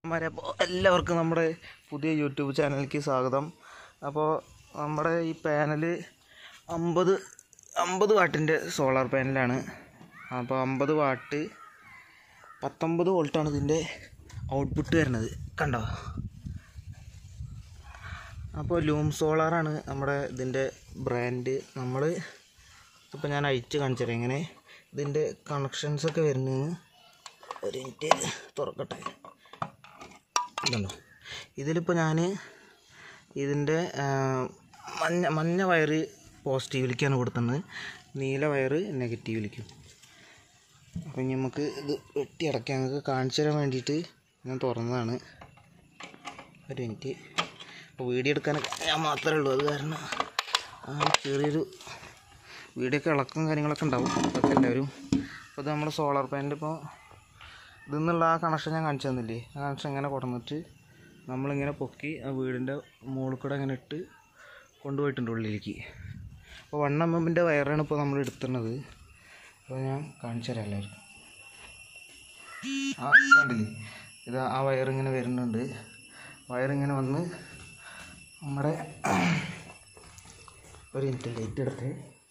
വരെ അപ്പോൾ എല്ലാവർക്കും നമ്മുടെ പുതിയ യൂട്യൂബ് ചാനലിലേക്ക് സ്വാഗതം അപ്പോൾ നമ്മുടെ ഈ പാനൽ അമ്പത് അമ്പത് വാട്ടിൻ്റെ സോളാർ പാനലാണ് അപ്പോൾ അമ്പത് വാട്ട് പത്തൊമ്പത് വോൾട്ടാണ് ഇതിൻ്റെ ഔട്ട്പുട്ട് വരുന്നത് കണ്ടോ അപ്പോൾ ലൂം സോളാറാണ് നമ്മുടെ ഇതിൻ്റെ ബ്രാൻഡ് നമ്മൾ ഇപ്പോൾ ഞാൻ അയച്ച് കാണിച്ചു തരാം എങ്ങനെ ഇതിൻ്റെ കണക്ഷൻസൊക്കെ വരുന്നതെന്ന് ഒരു മിനിറ്റ് തുറക്കട്ടെ ഇതുണ്ടോ ഇതിലിപ്പോൾ ഞാൻ ഇതിൻ്റെ ആ, മഞ്ഞ മഞ്ഞ വയറ് പോസിറ്റീവിലേക്കാണ് കൊടുക്കുന്നത് നീല വയറ് നെഗറ്റീവിലേക്കും അപ്പം ഇനി നമുക്ക് ഇത് വെട്ടി അടയ്ക്കാം നിങ്ങൾക്ക് കാണിച്ചു തരാൻ വേണ്ടിയിട്ട് ഞാൻ തുറന്നതാണ് ഒരു മിനിറ്റ് അപ്പോൾ വീഡിയോ എടുക്കാനൊക്കെ ഞാൻ മാത്രമേ ഉള്ളൂ അത് കാരണം ആ ചെറിയൊരു വീഡിയോ ഒക്കെ ഇളക്കം കാര്യങ്ങളൊക്കെ ഉണ്ടാവും അതൊക്കെ എല്ലാവരും അപ്പോൾ ഇത് നമ്മുടെ സോളാർ പാനൽ ഇപ്പോൾ ഇതിൽ നിന്നുള്ള ആ കണക്ഷൻ ഞാൻ കാണിച്ചു തന്നില്ലേ ആ കണക്ഷൻ ഇങ്ങനെ കൊടുന്നിട്ട് നമ്മളിങ്ങനെ പൊക്കി ആ വീടിൻ്റെ മുകളിൽ കൂടെ അങ്ങനെ ഇട്ട് കൊണ്ടുപോയിട്ടുണ്ട് ഉള്ളിലേക്ക് അപ്പോൾ വൺ എം എമ്മിൻ്റെ വയറാണ് ഇപ്പോൾ നമ്മൾ എടുത്തുന്നത് അപ്പോൾ ഞാൻ കാണിച്ചു തരാം എല്ലാവർക്കും ആ കണ്ടില്ലേ ഇത് ആ വയറിങ്ങനെ വരുന്നുണ്ട് വയറിങ്ങനെ വന്ന് നമ്മുടെ ഒരു മിനിറ്റ് ലൈറ്റ് എടുത്ത്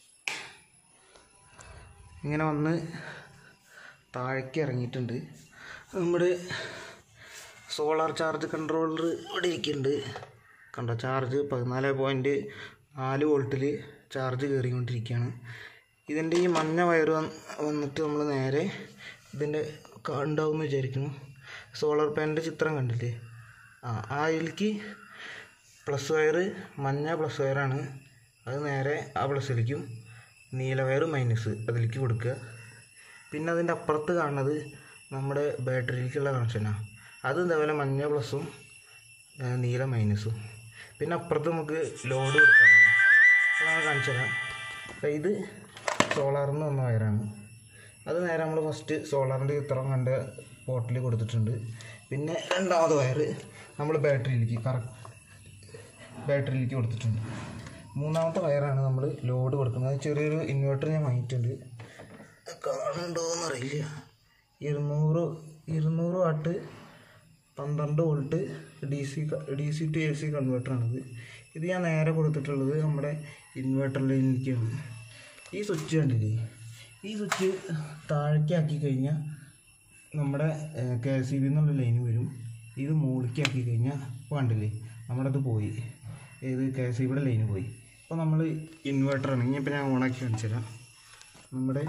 ഇങ്ങനെ വന്ന് താഴേക്ക് ഇറങ്ങിയിട്ടുണ്ട് നമ്മുടെ സോളാർ ചാർജ് കൺട്രോളർ ഇവിടെ ഇരിക്കുന്നുണ്ട് കണ്ടോ ചാർജ് പതിനാല് പോയിൻറ്റ് നാല് വോൾട്ടിൽ ചാർജ് കയറിക്കൊണ്ടിരിക്കുകയാണ് ഇതിൻ്റെ ഈ മഞ്ഞ വയർ വന്നിട്ട് നമ്മൾ നേരെ ഇതിൻ്റെ ഉണ്ടാവുമെന്ന് വിചാരിക്കുന്നു സോളാർ പാനലിൻ്റെ ചിത്രം കണ്ടില്ലേ ആ ആ അതിലേക്ക് പ്ലസ് വയർ മഞ്ഞ പ്ലസ് വയറാണ് അത് നേരെ ആ പ്ലസ്സിലേക്കും നീല വയർ മൈനസ് അതിലേക്ക് കൊടുക്കുക പിന്നെ അതിൻ്റെ അപ്പുറത്ത് കാണുന്നത് നമ്മുടെ ബാറ്ററിയിലേക്കുള്ള കണക്ഷനാണ് അത് ഇതേപോലെ മഞ്ഞ പ്ലസും ആ, നീല മൈനസും പിന്നെ അപ്പുറത്ത് നമുക്ക് ലോഡ് കൊടുക്കാൻ അത് ഞാൻ കാണിച്ചു തരാം അപ്പോൾ ഇത് സോളാറിൽ നിന്ന് വന്ന വയറാണ് അത് നേരെ നമ്മൾ ഫസ്റ്റ് സോളാറിൻ്റെ ചിത്രം കണ്ട പോർട്ടിൽ കൊടുത്തിട്ടുണ്ട് പിന്നെ രണ്ടാമത് വയർ നമ്മൾ ബാറ്ററിയിലേക്ക് കറക്റ്റ് ബാറ്ററിയിലേക്ക് കൊടുത്തിട്ടുണ്ട് മൂന്നാമത്തെ വയറാണ് നമ്മൾ ലോഡ് കൊടുക്കുന്നത് ചെറിയൊരു ഇൻവെർട്ടർ ഞാൻ വാങ്ങിയിട്ടുണ്ട് കാണുന്നുണ്ടോയെന്ന് അറിയില്ല ഇരുന്നൂറ് ഇരുന്നൂറ് വാട്ട് പന്ത്രണ്ട് volt DC DC to C to എ സി കൺവേർട്ടറാണിത് ഇത് ഞാൻ നേരെ കൊടുത്തിട്ടുള്ളത് നമ്മുടെ ഇൻവെർട്ടർ ലൈനിലേക്കാണ് ഈ സ്വിച്ച് കണ്ടില്ലേ ഈ സ്വിച്ച് താഴേക്കാക്കി കഴിഞ്ഞാൽ നമ്മുടെ കെ സി ബി എന്നുള്ള ലൈൻ വരും ഇത് മുകളിലേക്കാക്കി കഴിഞ്ഞാൽ ഇപ്പോൾ കണ്ടില്ലേ നമ്മുടെ അത് പോയി ഏത് കെ സി ബിയുടെ ലൈന് പോയി അപ്പോൾ നമ്മൾ ഇൻവെർട്ടറാണ് ഇനിയിപ്പോൾ ഞാൻ ഓണാക്കി കാണിച്ചു തരാം നമ്മുടെ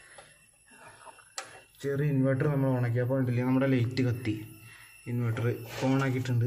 ചെറിയ ഇൻവെർട്ടർ നമ്മൾ ഓണാക്കി അപ്പോൾ കണ്ടില്ലേ നമ്മുടെ ലൈറ്റ് കത്തി ഇൻവെർട്ടർ ഓണാക്കിയിട്ടുണ്ട്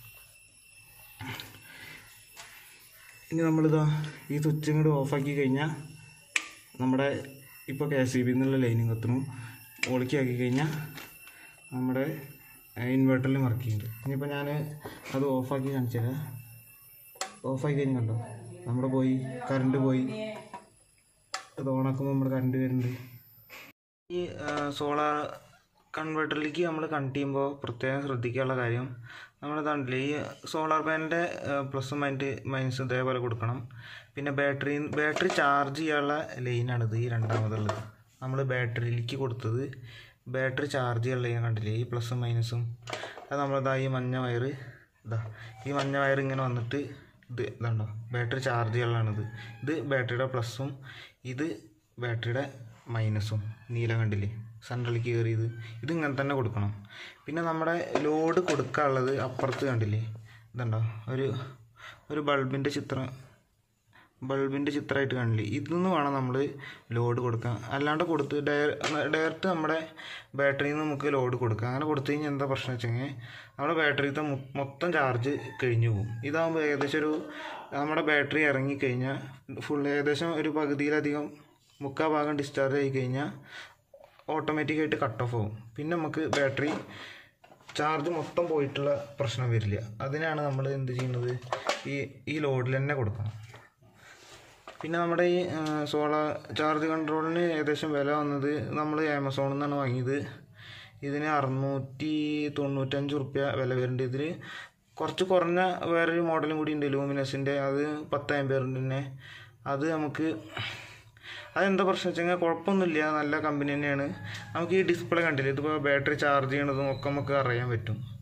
ഇനി നമ്മളിതാ ഈ സ്വിച്ച് ഇങ്ങോട്ട് ഓഫാക്കി കഴിഞ്ഞാൽ നമ്മുടെ ഇപ്പോൾ കെ സി ബി എന്നുള്ള ലൈനും കത്തണം ഓളിക്ക് ആക്കി കഴിഞ്ഞാൽ നമ്മുടെ ഇൻവെർട്ടറിൽ വർക്ക് ചെയ്യുന്നുണ്ട് ഇനിയിപ്പോൾ ഞാൻ അത് ഓഫാക്കി കാണിച്ചു തരാം ഓഫാക്കി കഴിഞ്ഞ് കണ്ടോ നമ്മുടെ പോയി കറണ്ട് പോയി അത് ഓണാക്കുമ്പോൾ നമ്മുടെ കറണ്ട് വരുന്നുണ്ട് ഈ സോളാർ കൺവേർട്ടറിലേക്ക് നമ്മൾ കണക്ട് ചെയ്യുമ്പോൾ പ്രത്യേകം ശ്രദ്ധിക്കാനുള്ള കാര്യം നമ്മൾ കണ്ടില്ലേ ഈ സോളാർ പാനലിൻ്റെ പ്ലസും മൈൻറ്റ് മൈനസ് ഇതേപോലെ കൊടുക്കണം പിന്നെ ബാറ്ററി ബാറ്ററി ചാർജ് ചെയ്യാനുള്ള ലൈനാണിത് ഈ രണ്ടാമതുള്ളത് നമ്മൾ ബാറ്ററിയിലേക്ക് കൊടുത്തത് ബാറ്ററി ചാർജ് ചെയ്യാനുള്ള ലൈൻ കണ്ടില്ലേ ഈ പ്ലസും മൈനസും അത് നമ്മളിതാ ഈ മഞ്ഞ വയർ ഇതാ ഈ മഞ്ഞ വയർ ഇങ്ങനെ വന്നിട്ട് ഇത് ഇതുണ്ടോ ബാറ്ററി ചാർജ് ചെയ്യാനുള്ളതാണിത് ഇത് ബാറ്ററിയുടെ പ്ലസും ഇത് ബാറ്ററിയുടെ മൈനസും നീല കണ്ടില്ലേ സെൻട്രലിലേക്ക് കയറിയത് ഇത് ഇങ്ങനെ തന്നെ കൊടുക്കണം പിന്നെ നമ്മുടെ ലോഡ് കൊടുക്കാനുള്ളത് അപ്പുറത്ത് കണ്ടില്ലേ ഇതുണ്ടോ ഒരു ഒരു ബൾബിൻ്റെ ചിത്രം ബൾബിൻ്റെ ചിത്രമായിട്ട് കാണില്ലേ ഇതൊന്നും വേണം നമ്മൾ ലോഡ് കൊടുക്കാൻ അല്ലാണ്ട് കൊടുത്ത് ഡയറക്റ്റ് നമ്മുടെ ബാറ്ററിയിൽ നിന്ന് നമുക്ക് ലോഡ് കൊടുക്കാം അങ്ങനെ കൊടുത്തു കഴിഞ്ഞാൽ എന്താ പ്രശ്നം വെച്ചെങ്കിൽ നമ്മുടെ ബാറ്ററിത്തെ മൊത്തം ചാർജ് കഴിഞ്ഞു പോകും ഇതാകുമ്പോൾ ഏകദേശം ഒരു നമ്മുടെ ബാറ്ററി ഇറങ്ങിക്കഴിഞ്ഞാൽ ഫുൾ ഏകദേശം ഒരു പകുതിയിലധികം മുക്കാൽ ഭാഗം ഡിസ്ചാർജ് ആയി കഴിഞ്ഞാൽ ഓട്ടോമാറ്റിക്കായിട്ട് കട്ട് ഓഫ് ആവും പിന്നെ നമുക്ക് ബാറ്ററി ചാർജ് മൊത്തം പോയിട്ടുള്ള പ്രശ്നം വരില്ല അതിനാണ് നമ്മൾ എന്ത് ചെയ്യുന്നത് ഈ ഈ ലോഡിൽ തന്നെ കൊടുക്കണം പിന്നെ നമ്മുടെ ഈ സോളാർ ചാർജ് കൺട്രോളിന് ഏകദേശം വില വന്നത് നമ്മൾ ആമസോണിൽ നിന്നാണ് വാങ്ങിയത് ഇതിന് അറുന്നൂറ്റി തൊണ്ണൂറ്റഞ്ച് റുപ്യ വില വരുന്നുണ്ട് ഇതിന് കുറച്ച് കുറഞ്ഞ വേറൊരു മോഡലും കൂടി ഉണ്ട് ലൂമിനസിൻ്റെ അത് പത്ത് അമ്പയറിൻ്റെ അത് നമുക്ക് അതെന്താ പ്രശ്നം വെച്ച് കഴിഞ്ഞാൽ കുഴപ്പമൊന്നുമില്ല നല്ല കമ്പനി തന്നെയാണ് നമുക്ക് ഈ ഡിസ്പ്ലേ കണ്ടില്ലേ ഇതിപ്പോൾ ബാറ്ററി ചാർജ് ചെയ്യണതും ഒക്കെ നമുക്ക് അറിയാൻ പറ്റും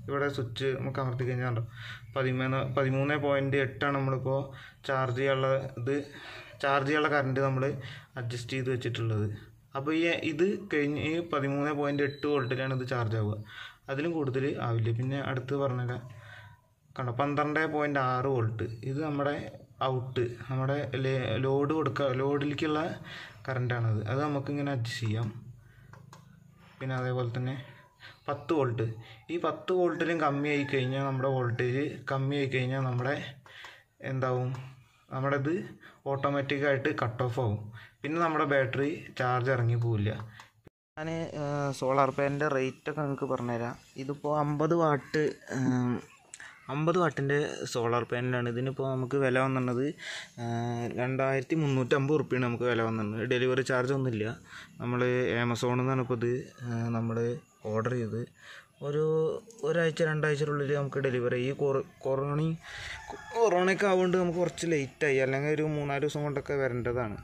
ഇവിടെ സ്വിച്ച് നമുക്ക് അമർത്തി കഴിഞ്ഞാൽ ഉണ്ടോ പതിമൂന്ന് പതിമൂന്ന് പോയിൻറ്റ് എട്ടാണ് നമ്മളിപ്പോൾ ചാർജ് ചെയ്യാനുള്ള ഇത് ചാർജ് ചെയ്യാനുള്ള കറണ്ട് നമ്മൾ അഡ്ജസ്റ്റ് ചെയ്ത് വെച്ചിട്ടുള്ളത് അപ്പോൾ ഈ ഇത് കഴിഞ്ഞ് ഈ പതിമൂന്ന് പോയിൻറ്റ് എട്ട് വോൾട്ടിലാണ് ഇത് ചാർജ് ആവുക അതിലും കൂടുതൽ ആവില്ല പിന്നെ അടുത്ത് പറഞ്ഞുതരാം കണ്ടോ പന്ത്രണ്ട് പോയിൻറ്റ് ആറ് വോൾട്ട് ഇത് നമ്മുടെ ഔട്ട് നമ്മുടെ ലോഡ് കൊടുക്കുക ലോഡിലേക്കുള്ള കറണ്ടാണത് അത് നമുക്കിങ്ങനെ അഡ്ജസ്റ്റ് ചെയ്യാം പിന്നെ അതേപോലെ തന്നെ പത്ത് വോൾട്ട് ഈ പത്ത് വോൾട്ടിലും കമ്മിയായി കഴിഞ്ഞാൽ നമ്മുടെ വോൾട്ടേജ് കമ്മിയായി കഴിഞ്ഞാൽ നമ്മുടെ എന്താവും നമ്മുടെ ഇത് ഓട്ടോമാറ്റിക്കായിട്ട് കട്ട് ഓഫ് ആവും പിന്നെ നമ്മുടെ ബാറ്ററി ചാർജ് ഇറങ്ങി പോവില്ല ഞാൻ സോളാർ പാനിൻ്റെ റേറ്റൊക്കെ നിങ്ങൾക്ക് പറഞ്ഞുതരാം ഇതിപ്പോൾ അമ്പത് വാട്ട് അമ്പത് വാട്ടിൻ്റെ സോളാർ പാനലാണ് ഇതിനിപ്പോൾ നമുക്ക് വില വന്നിട്ടുള്ളത് രണ്ടായിരത്തി മുന്നൂറ്റമ്പത് റുപ്യാണ് നമുക്ക് വില വന്നിട്ടുണ്ട് ഡെലിവറി ചാർജ് ഒന്നുമില്ല നമ്മൾ ആമസോണിൽ നിന്നാണ് ഇപ്പോൾ ഇത് നമ്മൾ ഓർഡർ ചെയ്ത് ഒരു ഒരാഴ്ച രണ്ടാഴ്ചയുടെ നമുക്ക് ഡെലിവറി ഈ കൊറ കൊറോണ കൊറോണയൊക്കെ ആവുകൊണ്ട് നമുക്ക് കുറച്ച് ലേറ്റായി അല്ലെങ്കിൽ ഒരു മൂന്നാല് ദിവസം കൊണ്ടൊക്കെ വരേണ്ടതാണ്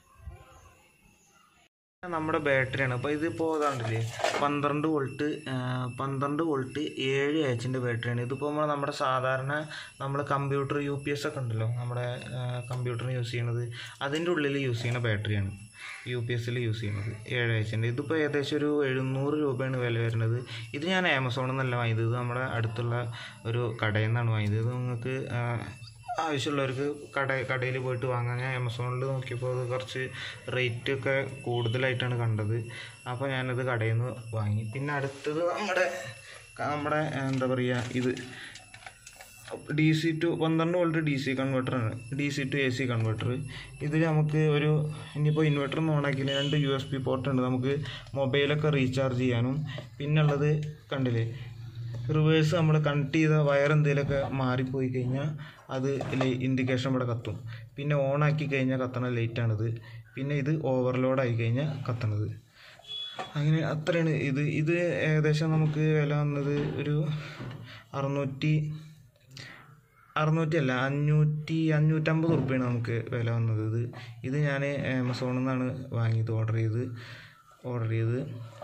നമ്മുടെ ബാറ്ററിയാണ് അപ്പോൾ ഇതിപ്പോൾ ഇതാണ്ടില്ലേ പന്ത്രണ്ട് വോൾട്ട് പന്ത്രണ്ട് വോൾട്ട് ഏഴ് എച്ചിൻ്റെ ബാറ്ററിയാണ് ഇതിപ്പോൾ നമ്മൾ നമ്മുടെ സാധാരണ നമ്മൾ കമ്പ്യൂട്ടർ യു പി എസ് ഒക്കെ ഉണ്ടല്ലോ നമ്മുടെ കമ്പ്യൂട്ടറിന് യൂസ് ചെയ്യണത് അതിൻ്റെ ഉള്ളിൽ യൂസ് ചെയ്യുന്ന ബാറ്ററിയാണ് യു പി എസിൽ യൂസ് ചെയ്യുന്നത് ഏഴ് എച്ചിൻ്റെ ഇതിപ്പോൾ ഏകദേശം ഒരു എഴുന്നൂറ് രൂപയാണ് വില വരുന്നത് ഇത് ഞാൻ ആമസോണിൽ നിന്നല്ല വാങ്ങിയത് ഇത് നമ്മുടെ അടുത്തുള്ള ഒരു കടയിൽ നിന്നാണ് വാങ്ങിയത് ഇത് നിങ്ങൾക്ക് ആവശ്യമുള്ളവർക്ക് കട കടയിൽ പോയിട്ട് വാങ്ങാൻ ഞാൻ ആമസോണിൽ നോക്കിയപ്പോൾ അത് കുറച്ച് റേറ്റ് ഒക്കെ കൂടുതലായിട്ടാണ് കണ്ടത് അപ്പോൾ ഞാനത് കടയിൽ നിന്ന് വാങ്ങി പിന്നെ അടുത്തത് നമ്മുടെ നമ്മുടെ എന്താ പറയുക ഇത് ഡി സി ടു പന്ത്രണ്ട് വോൾട്ട് ഡി സി കൺവെർട്ടറാണ് ഡി സി ടു എ സി കൺവെർട്ടർ ഇത് നമുക്ക് ഒരു ഇനിയിപ്പോൾ ഇൻവെർട്ടർ ഒന്നും ഓണാക്കിയില്ല രണ്ട് യു എസ് പി പോർട്ട് ഉണ്ട് നമുക്ക് മൊബൈലൊക്കെ റീചാർജ് ചെയ്യാനും പിന്നുള്ളത് കണ്ടില്ലേ റിവേഴ്സ് നമ്മൾ കണക്ട് ചെയ്ത വയർ എന്തെങ്കിലുമൊക്കെ മാറിപ്പോയി കഴിഞ്ഞാൽ അത് ഇൻഡിക്കേഷൻ ഇവിടെ കത്തും പിന്നെ ഓൺ ആക്കി കഴിഞ്ഞാൽ കത്തണ ലൈറ്റാണിത് പിന്നെ ഇത് ഓവർലോഡ് ആയി കഴിഞ്ഞാൽ കത്തണത് അങ്ങനെ അത്രയാണ് ഇത് ഇത് ഏകദേശം നമുക്ക് വില വന്നത് ഒരു അറുന്നൂറ്റി അറുന്നൂറ്റി അല്ല അഞ്ഞൂറ്റി അഞ്ഞൂറ്റമ്പത് ഉറുപ്പ്യാണ് നമുക്ക് വില വന്നത് ഇത് ഇത് ഞാൻ ആമസോണിൽ നിന്നാണ് വാങ്ങിയത് ഓർഡർ ചെയ്ത് ഓർഡർ ചെയ്ത്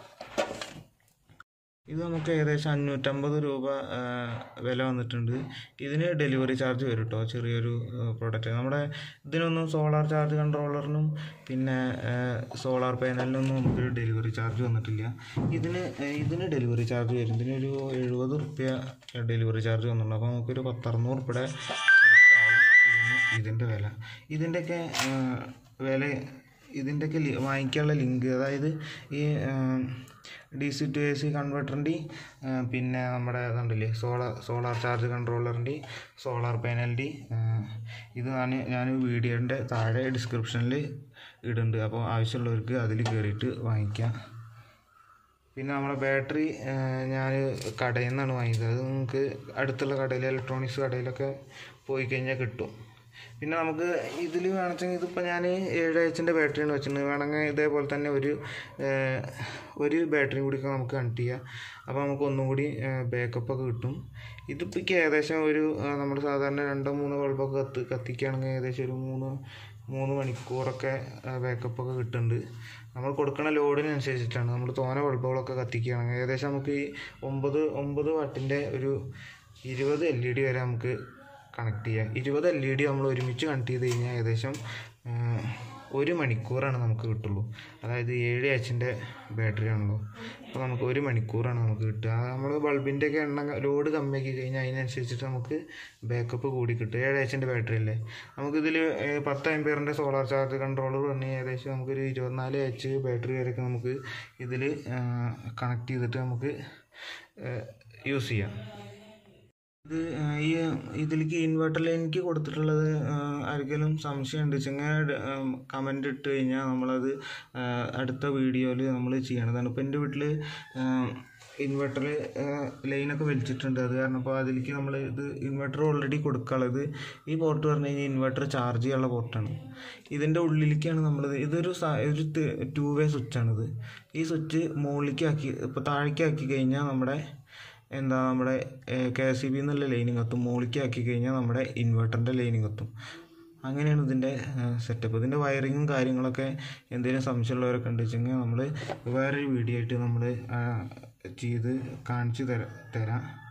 ഇത് നമുക്ക് ഏകദേശം അഞ്ഞൂറ്റമ്പത് രൂപ ആ, വില വന്നിട്ടുണ്ട് ഇതിന് ഡെലിവറി ചാർജ് വരും കേട്ടോ ചെറിയൊരു പ്രോഡക്റ്റ് നമ്മുടെ ഇതിനൊന്നും സോളാർ ചാർജ് കൺട്രോളറിനും പിന്നെ സോളാർ പാനലിനൊന്നും നമുക്ക് ഡെലിവറി ചാർജ് വന്നിട്ടില്ല ഇതിന് ആ, ഇതിന് ഡെലിവറി ചാർജ് വരും ഇതിനൊരു എഴുപത് റുപ്യ ഡെലിവറി ചാർജ് വന്നിട്ടുണ്ട് അപ്പോൾ നമുക്കൊരു പത്തറുന്നൂറ് റുപ്യയുടെ അടുത്താവും ഇതിന് ഇതിൻ്റെ വില ഇതിൻ്റെയൊക്കെ ആ, വില ഇതിൻ്റെയൊക്കെ ലി- വാങ്ങിക്കാനുള്ള ലിങ്ക് അതായത് ഈ ഡി സി ടു എ സി കൺവെർട്ടറിൻ്റെ പിന്നെ നമ്മുടെ ഇതുണ്ടല്ലേ സോളാർ സോളാർ ചാർജ് കൺട്രോളറിൻ്റെ സോളാർ പാനലിൻ്റെ ഇത് ഞാൻ ഞാൻ വീഡിയോൻ്റെ താഴെ ഡിസ്ക്രിപ്ഷനിൽ ഇടുന്നുണ്ട് അപ്പോൾ ആവശ്യമുള്ളവർക്ക് അതിൽ കയറിയിട്ട് വാങ്ങിക്കാം പിന്നെ നമ്മുടെ ബാറ്ററി ഞാൻ കടയിൽ നിന്നാണ് വാങ്ങിയത് അത് നിങ്ങൾക്ക് അടുത്തുള്ള കടയിൽ ഇലക്ട്രോണിക്സ് കടയിലൊക്കെ പോയി കഴിഞ്ഞാൽ കിട്ടും പിന്നെ നമുക്ക് ഇതിൽ വേണമെങ്കിൽ ഇതിപ്പോൾ ഞാൻ ഏഴ് എച്ചിൻ്റെ ബാറ്ററിയാണ് വെച്ചിട്ടുണ്ട് വേണമെങ്കിൽ ഇതേപോലെ തന്നെ ഒരു ഏഹ്, ഒരു ബാറ്ററി കൂടി നമുക്ക് കണക്ട് ചെയ്യാം അപ്പോൾ നമുക്ക് ഒന്നും കൂടി ബാക്കപ്പ് ഒക്കെ കിട്ടും ഇതിപ്പോൾ എനിക്ക് ഏകദേശം ഒരു നമ്മൾ സാധാരണ രണ്ടോ മൂന്നോ ബൾബൊക്കെ കത്ത് കത്തിക്കുകയാണെങ്കിൽ ഏകദേശം ഒരു മൂന്ന് മൂന്ന് മണിക്കൂറൊക്കെ ബാക്കപ്പ് ഒക്കെ കിട്ടുന്നുണ്ട് നമ്മൾ കൊടുക്കുന്ന ലോഡിനനുസരിച്ചിട്ടാണ് നമ്മൾ തോനെ ബൾബുകളൊക്കെ കത്തിക്കുകയാണെങ്കിൽ ഏകദേശം നമുക്ക് ഈ ഒമ്പത് ഒമ്പത് വാട്ടിൻ്റെ ഒരു ഇരുപത് എൽ ഇ ഡി വരെ നമുക്ക് കണക്ട് ചെയ്യാം ഇരുപത് എൽ ഇ ഡി നമ്മൾ ഒരുമിച്ച് കണക്ട് ചെയ്ത് കഴിഞ്ഞാൽ ഏകദേശം ആ, ഒരു മണിക്കൂറാണ് നമുക്ക് കിട്ടുള്ളൂ അതായത് ഏഴ് എച്ചിൻ്റെ ബാറ്ററി ആണല്ലോ അപ്പോൾ നമുക്ക് ഒരു മണിക്കൂറാണ് നമുക്ക് കിട്ടുക നമ്മൾ ബൾബിൻ്റെ ഒക്കെ എണ്ണം ലോഡ് കമ്മിയാക്കി കഴിഞ്ഞാൽ അതിനനുസരിച്ചിട്ട് നമുക്ക് ബാക്കപ്പ് കൂടി കിട്ടും ഏഴ് എച്ചിൻ്റെ ബാറ്ററി അല്ലേ നമുക്കിതിൽ പത്ത് ആംപിയറിൻ്റെ സോളാർ ചാർജ് കൺട്രോളർ പറഞ്ഞ് ഏകദേശം നമുക്കൊരു ഇരുപത്തിനാല് എച്ച് ബാറ്ററി വരെയൊക്കെ നമുക്ക് ഇതിൽ കണക്ട് ചെയ്തിട്ട് നമുക്ക് യൂസ് ചെയ്യാം ഇത് ആ, ഈ ഇതിലേക്ക് ഇൻവെർട്ടറിൽ എനിക്ക് കൊടുത്തിട്ടുള്ളത് ആ, ആർക്കെങ്കിലും സംശയം ഉണ്ട് വെച്ചെങ്കിൽ കമൻ്റ് ഇട്ട് കഴിഞ്ഞാൽ നമ്മളത് ആ, അടുത്ത വീഡിയോയിൽ നമ്മൾ ചെയ്യണതാണ് ഇപ്പോൾ എൻ്റെ വീട്ടിൽ ഇൻവെർട്ടറിൽ ലൈനൊക്കെ വലിച്ചിട്ടുണ്ട് അത് കാരണം അപ്പോൾ അതിലേക്ക് നമ്മൾ ഇത് ഇൻവെർട്ടർ ഓൾറെഡി കൊടുക്കാനുള്ളത് ഈ പോർട്ട് പറഞ്ഞു കഴിഞ്ഞാൽ ഇൻവെർട്ടർ ചാർജ് ചെയ്യാനുള്ള പോർട്ടാണ് ഇതിൻ്റെ ഉള്ളിലേക്കാണ് നമ്മൾ ഇതൊരു സ- ഒരു ടു വേ സ്വിച്ചാണിത് ഈ സ്വിച്ച് മുകളിലേക്ക് ആക്കി ഇപ്പോൾ താഴേക്ക് ആക്കി കഴിഞ്ഞാൽ നമ്മുടെ എന്താ നമ്മുടെ കെ എസ് സി ബി എന്നുള്ള ലൈനിങ് കത്തും മുകളിലേക്ക് ആക്കി കഴിഞ്ഞാൽ നമ്മുടെ ഇൻവെർട്ടറിൻ്റെ ലൈനിങ് കത്തും അങ്ങനെയാണ് ഇതിൻ്റെ സെറ്റപ്പ് ഇതിൻ്റെ വയറിങ്ങും കാര്യങ്ങളൊക്കെ എന്തെങ്കിലും സംശയമുള്ളവരൊക്കെ ഉണ്ട് വെച്ചെങ്കിൽ നമ്മൾ വേറൊരു വീഡിയോ ആയിട്ട് നമ്മൾ ചെയ്ത് കാണിച്ചു തരാം തരാം